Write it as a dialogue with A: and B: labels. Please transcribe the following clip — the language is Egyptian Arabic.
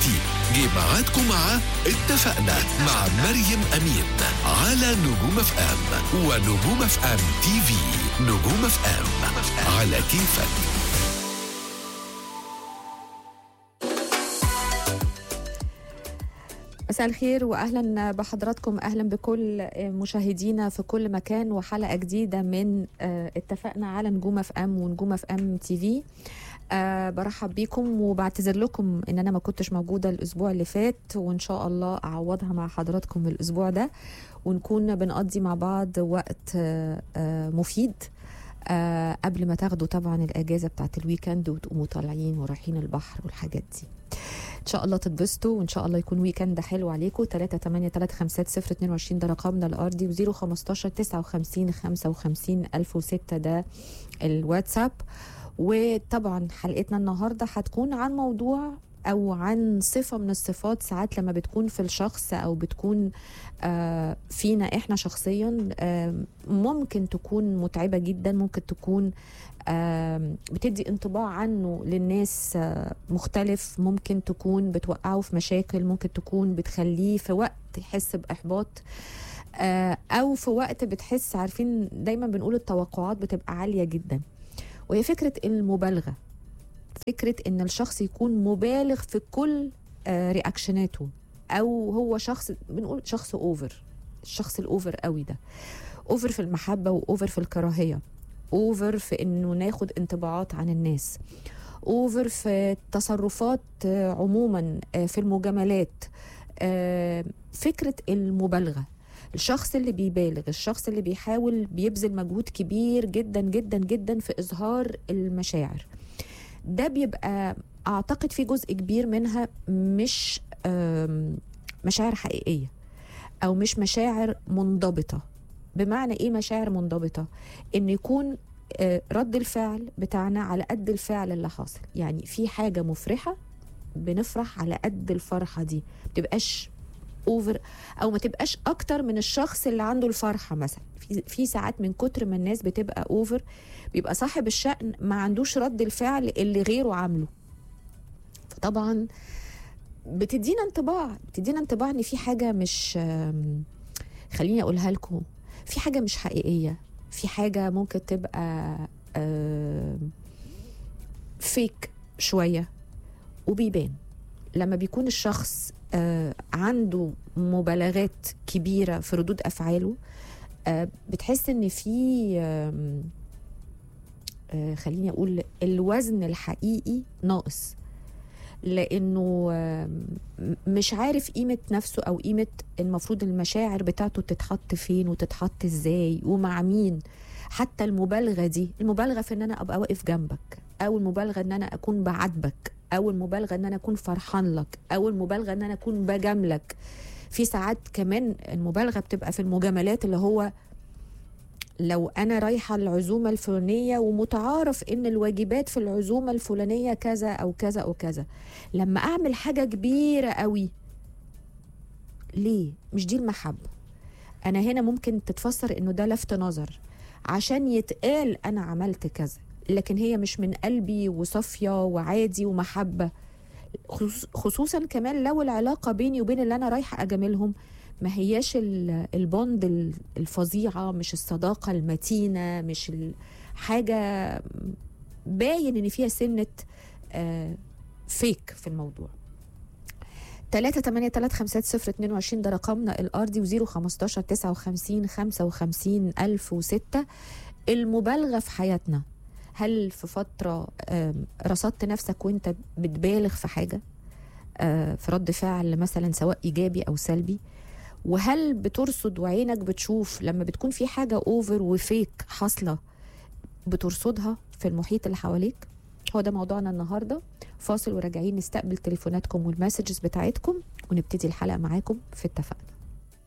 A: دلوقتي جه ميعادكم مع اتفقنا مع مريم أمين على نجوم اف ام ونجوم اف ام تي في نجوم اف ام على كيفك
B: مساء الخير واهلا بحضراتكم اهلا بكل مشاهدينا في كل مكان وحلقه جديده من آه، اتفقنا على نجوم اف ام ونجوم اف ام تي في أه برحب بيكم وبعتذر لكم ان انا ما كنتش موجوده الاسبوع اللي فات وان شاء الله اعوضها مع حضراتكم الاسبوع ده ونكون بنقضي مع بعض وقت آه، آه، مفيد آه، قبل ما تاخدوا طبعا الاجازه بتاعت الويكند وتقوموا طالعين ورايحين البحر والحاجات دي ان شاء الله تتبسطوا وان شاء الله يكون ويكند حلو عليكم 3 8 3 5 0 22 ده رقمنا الارضي و0 15 59 55 1006 ده الواتساب وطبعا حلقتنا النهارده هتكون عن موضوع او عن صفه من الصفات ساعات لما بتكون في الشخص او بتكون آه، فينا احنا شخصيا آه، ممكن تكون متعبه جدا ممكن تكون آم، بتدي انطباع عنه للناس آه، مختلف ممكن تكون بتوقعه في مشاكل ممكن تكون بتخليه في وقت يحس بإحباط آه، أو في وقت بتحس عارفين دايما بنقول التوقعات بتبقى عالية جدا وهي فكرة المبالغة فكرة إن الشخص يكون مبالغ في كل آه، رياكشناته أو هو شخص بنقول شخص أوفر الشخص الأوفر قوي ده أوفر في المحبة وأوفر في الكراهية اوفر في انه ناخد انطباعات عن الناس اوفر في التصرفات آه، عموما آه، في المجاملات آه، فكره المبالغه الشخص اللي بيبالغ الشخص اللي بيحاول بيبذل مجهود كبير جدا جدا جدا في اظهار المشاعر ده بيبقى اعتقد في جزء كبير منها مش آم، مشاعر حقيقيه او مش مشاعر منضبطه بمعنى ايه مشاعر منضبطه ان يكون آه، رد الفعل بتاعنا على قد الفعل اللي حاصل يعني في حاجه مفرحه بنفرح على قد الفرحه دي ما تبقاش اوفر او ما تبقاش اكتر من الشخص اللي عنده الفرحه مثلا في في ساعات من كتر ما الناس بتبقى اوفر بيبقى صاحب الشأن ما عندوش رد الفعل اللي غيره عامله فطبعا بتدينا انطباع بتدينا انطباع ان في حاجه مش آم، خليني اقولها لكم في حاجه مش حقيقيه في حاجه ممكن تبقى آم، فيك شويه وبيبان لما بيكون الشخص آه، عنده مبالغات كبيره في ردود افعاله آه، بتحس ان في آم، آه، خليني اقول الوزن الحقيقي ناقص لانه آم، مش عارف قيمه نفسه او قيمه المفروض المشاعر بتاعته تتحط فين وتتحط ازاي ومع مين حتى المبالغه دي المبالغه في ان انا ابقى واقف جنبك او المبالغه ان انا اكون بعاتبك او المبالغه ان انا اكون فرحان لك او المبالغه ان انا اكون بجاملك في ساعات كمان المبالغه بتبقى في المجاملات اللي هو لو انا رايحه العزومه الفلانيه ومتعارف ان الواجبات في العزومه الفلانيه كذا او كذا او كذا لما اعمل حاجه كبيره قوي ليه مش دي المحبه انا هنا ممكن تتفسر انه ده لفت نظر عشان يتقال انا عملت كذا لكن هي مش من قلبي وصافيه وعادي ومحبه خصوص- خصوصا كمان لو العلاقه بيني وبين اللي انا رايحه اجاملهم ما هياش ال- البوند ال- الفظيعه مش الصداقه المتينه مش ال- حاجه باين ان فيها سنه آه، فيك في الموضوع 3 8 3 5 0 22 ده رقمنا الارضي و0 15 59 55 1006 المبالغه في حياتنا هل في فتره آم، رصدت نفسك وانت بتبالغ في حاجه آه، في رد فعل مثلا سواء ايجابي او سلبي وهل بترصد وعينك بتشوف لما بتكون في حاجه اوفر وفيك حاصله بترصدها في المحيط اللي حواليك هو ده موضوعنا النهارده فاصل وراجعين نستقبل تليفوناتكم والمسجز بتاعتكم ونبتدي الحلقه معاكم في اتفقنا